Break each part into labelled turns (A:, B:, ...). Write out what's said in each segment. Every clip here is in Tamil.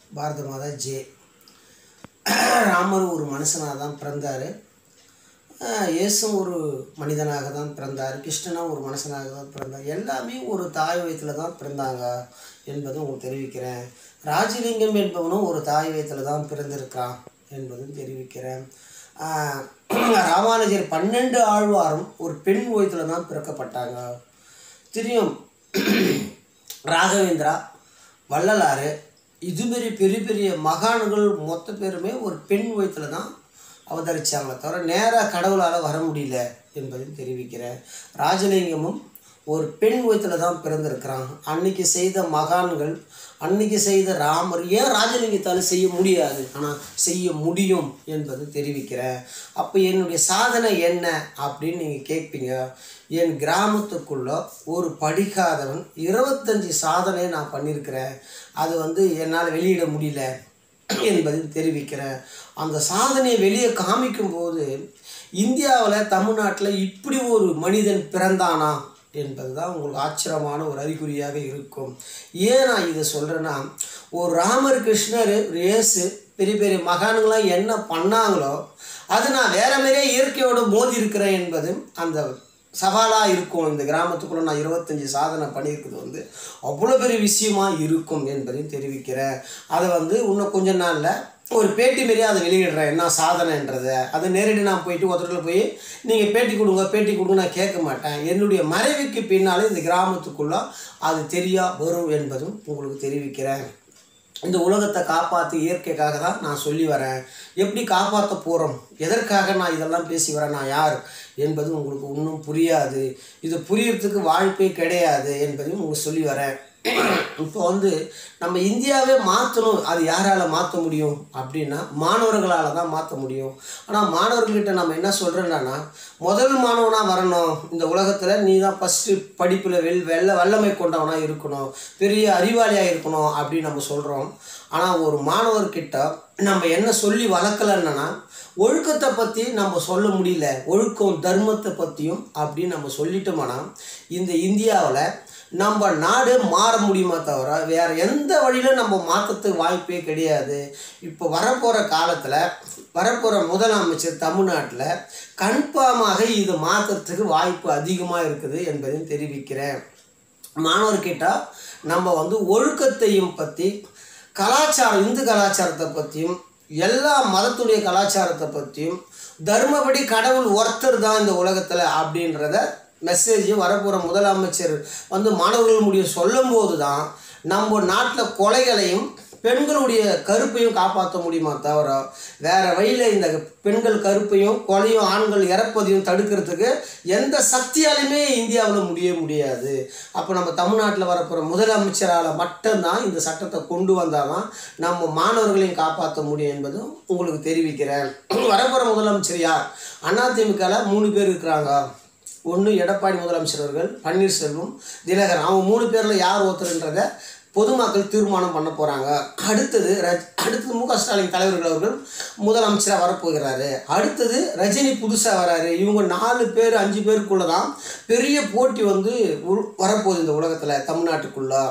A: பாரத மாதா ஜே ராமர் ஒரு மனுஷனாக தான் பிறந்தார் இயேசும் ஒரு மனிதனாக தான் பிறந்தார் கிருஷ்ணனும் ஒரு மனுஷனாக தான் பிறந்தார் எல்லாமே ஒரு தாய் வயிற்றில் தான் பிறந்தாங்க என்பதும் உங்களுக்கு தெரிவிக்கிறேன் ராஜலிங்கம் என்பவனும் ஒரு தாய் வயிற்றில் தான் பிறந்திருக்கான் என்பதும் தெரிவிக்கிறேன் ஆஹ் ராமானுஜர் பன்னெண்டு ஆழ்வாரும் ஒரு பெண் வயிற்றில் தான் பிறக்கப்பட்டாங்க தெரியும் ராகவேந்திரா வள்ளலாறு இதுமாரி பெரிய பெரிய மகான்கள் மொத்த பேருமே ஒரு பெண் வயிற்றில் தான் அவதரிச்சாங்களே தவிர நேராக கடவுளால் வர முடியல என்பதையும் தெரிவிக்கிறேன் ராஜலிங்கமும் ஒரு பெண் வயிற்றில் தான் பிறந்திருக்கிறான் அன்னைக்கு செய்த மகான்கள் அன்னைக்கு செய்த ராமர் ஏன் ராஜலிங்கத்தால் செய்ய முடியாது ஆனால் செய்ய முடியும் என்பது தெரிவிக்கிறேன் அப்போ என்னுடைய சாதனை என்ன அப்படின்னு நீங்கள் கேட்பீங்க என் கிராமத்துக்குள்ள ஒரு படிக்காதவன் இருபத்தஞ்சி சாதனையை நான் பண்ணியிருக்கிறேன் அது வந்து என்னால் வெளியிட முடியல என்பதையும் தெரிவிக்கிறேன் அந்த சாதனையை வெளியே காமிக்கும்போது இந்தியாவில் தமிழ்நாட்டில் இப்படி ஒரு மனிதன் பிறந்தானா என்பது தான் உங்களுக்கு ஆச்சரியமான ஒரு அறிகுறியாக இருக்கும் ஏன் நான் இதை சொல்கிறேன்னா ஒரு ராமர் கிருஷ்ணர் ஒரு இயேசு பெரிய பெரிய மகான்களாம் என்ன பண்ணாங்களோ அது நான் வேற மாதிரியே இயற்கையோடு மோதி இருக்கிறேன் என்பது அந்த சவாலாக இருக்கும் இந்த கிராமத்துக்குள்ளே நான் இருபத்தஞ்சி சாதனை பண்ணியிருக்கிறது வந்து அவ்வளோ பெரிய விஷயமா இருக்கும் என்பதையும் தெரிவிக்கிறேன் அதை வந்து இன்னும் கொஞ்ச நாளில் ஒரு பேட்டி மாரியே அதை வெளியிடுறேன் என்ன சாதனைன்றதை அது நேரடி நான் போயிட்டு ஒருத்தரில் போய் நீங்கள் பேட்டி கொடுங்க பேட்டி கொடுங்க நான் கேட்க மாட்டேன் என்னுடைய மறைவுக்கு பின்னாலே இந்த கிராமத்துக்குள்ளே அது தெரியா வரும் என்பதும் உங்களுக்கு தெரிவிக்கிறேன் இந்த உலகத்தை காப்பாற்றி இயற்கைக்காக தான் நான் சொல்லி வரேன் எப்படி காப்பாற்ற போகிறோம் எதற்காக நான் இதெல்லாம் பேசி வரேன் நான் யார் என்பது உங்களுக்கு இன்னும் புரியாது இது புரியறதுக்கு வாய்ப்பே கிடையாது என்பதையும் உங்களுக்கு சொல்லி வரேன் இப்போ வந்து நம்ம இந்தியாவே மாற்றணும் அது யாரால் மாற்ற முடியும் அப்படின்னா மாணவர்களால் தான் மாற்ற முடியும் ஆனால் மாணவர்கள்கிட்ட நம்ம என்ன சொல்கிறோன்னா முதல் மாணவனாக வரணும் இந்த உலகத்தில் நீ தான் ஃபஸ்ட்டு படிப்பில் வெல் வெள்ள வல்லமை கொண்டவனாக இருக்கணும் பெரிய அறிவாளியாக இருக்கணும் அப்படின்னு நம்ம சொல்கிறோம் ஆனால் ஒரு மாணவர்கிட்ட நம்ம என்ன சொல்லி வளர்க்கலன்னா ஒழுக்கத்தை பற்றி நம்ம சொல்ல முடியல ஒழுக்கம் தர்மத்தை பற்றியும் அப்படின்னு நம்ம சொல்லிட்டோம்னா இந்த இந்தியாவில் நம்ம நாடு மாற முடியுமா தவிர வேறு எந்த வழியிலும் நம்ம மாற்றத்துக்கு வாய்ப்பே கிடையாது இப்போ வரப்போகிற காலத்தில் வரப்போகிற முதலமைச்சர் தமிழ்நாட்டில் கன்ஃபார்மாக இது மாற்றத்துக்கு வாய்ப்பு அதிகமாக இருக்குது என்பதையும் தெரிவிக்கிறேன் மாணவர்கிட்ட நம்ம வந்து ஒழுக்கத்தையும் பற்றி கலாச்சாரம் இந்து கலாச்சாரத்தை பற்றியும் எல்லா மதத்துடைய கலாச்சாரத்தை பற்றியும் தர்மபடி கடவுள் ஒருத்தர் தான் இந்த உலகத்தில் அப்படின்றத மெசேஜ் வரப்போகிற முதலமைச்சர் வந்து மாணவர்கள் முடிய சொல்லும்போது தான் நம்ம நாட்டில் கொலைகளையும் பெண்களுடைய கருப்பையும் காப்பாற்ற முடியுமா தவிர வேறு வழியில் இந்த பெண்கள் கருப்பையும் கொலையும் ஆண்கள் இறப்பதையும் தடுக்கிறதுக்கு எந்த சக்தியாலுமே இந்தியாவில் முடிய முடியாது அப்போ நம்ம தமிழ்நாட்டில் வரப்போகிற முதலமைச்சரால் மட்டும்தான் இந்த சட்டத்தை கொண்டு வந்தால் தான் நம்ம மாணவர்களையும் காப்பாற்ற முடியும் என்பதும் உங்களுக்கு தெரிவிக்கிறேன் வரப்போகிற முதலமைச்சர் யார் அதிமுகவில் மூணு பேர் இருக்கிறாங்க ஒன்று எடப்பாடி முதலமைச்சர் அவர்கள் பன்னீர்செல்வம் தினகரன் அவங்க மூணு பேரில் யார் ஒருத்தருன்றதை பொதுமக்கள் தீர்மானம் பண்ண போகிறாங்க அடுத்தது ரஜ் அடுத்தது மு க ஸ்டாலின் தலைவர்கள் அவர்கள் முதலமைச்சராக வரப்போகிறாரு அடுத்தது ரஜினி புதுசாக வராரு இவங்க நாலு பேர் அஞ்சு பேருக்குள்ளே தான் பெரிய போட்டி வந்து உரு- வரப்போகுது இந்த உலகத்தில் தமிழ்நாட்டுக்குள்ளே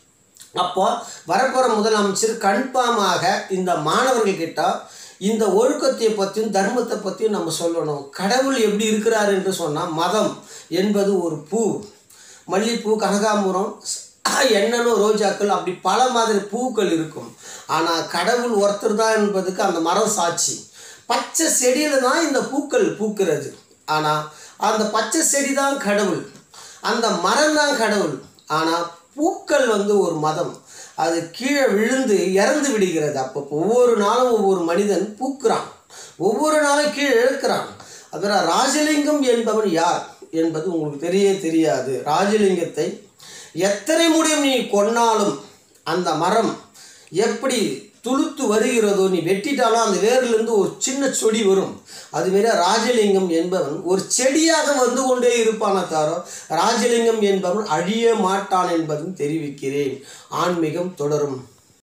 A: அப்போ வரப்போகிற முதலமைச்சர் கன்ஃபார்மாக இந்த மாணவர்கள்கிட்ட இந்த ஒழுக்கத்தை பற்றியும் தர்மத்தை பற்றியும் நம்ம சொல்லணும் கடவுள் எப்படி இருக்கிறார் என்று சொன்னால் மதம் என்பது ஒரு பூ மல்லிகைப்பூ கனகாம்பரம் என்னென்ன ரோஜாக்கள் அப்படி பல மாதிரி பூக்கள் இருக்கும் ஆனால் கடவுள் ஒருத்தர் தான் என்பதுக்கு அந்த மரம் சாட்சி பச்சை செடியில் தான் இந்த பூக்கள் பூக்கிறது ஆனால் அந்த பச்சை செடி தான் கடவுள் அந்த மரம் தான் கடவுள் ஆனால் பூக்கள் வந்து ஒரு மதம் அது கீழே விழுந்து இறந்து விடுகிறது அப்போ ஒவ்வொரு நாளும் ஒவ்வொரு மனிதன் பூக்குறான் ஒவ்வொரு நாளும் கீழே இழுக்கிறான் அதில் ராஜலிங்கம் என்பவன் யார் என்பது உங்களுக்கு தெரிய தெரியாது ராஜலிங்கத்தை எத்தனை முடியும் நீ கொன்னாலும் அந்த மரம் எப்படி துளுத்து வருகிறதோ நீ வெட்டிட்டாலும் அந்த வேர்லேருந்து ஒரு சின்ன செடி வரும் அதுமாரி ராஜலிங்கம் என்பவன் ஒரு செடியாக வந்து கொண்டே இருப்பானே தவிர ராஜலிங்கம் என்பவன் அழிய மாட்டான் என்பதும் தெரிவிக்கிறேன் ஆன்மீகம் தொடரும்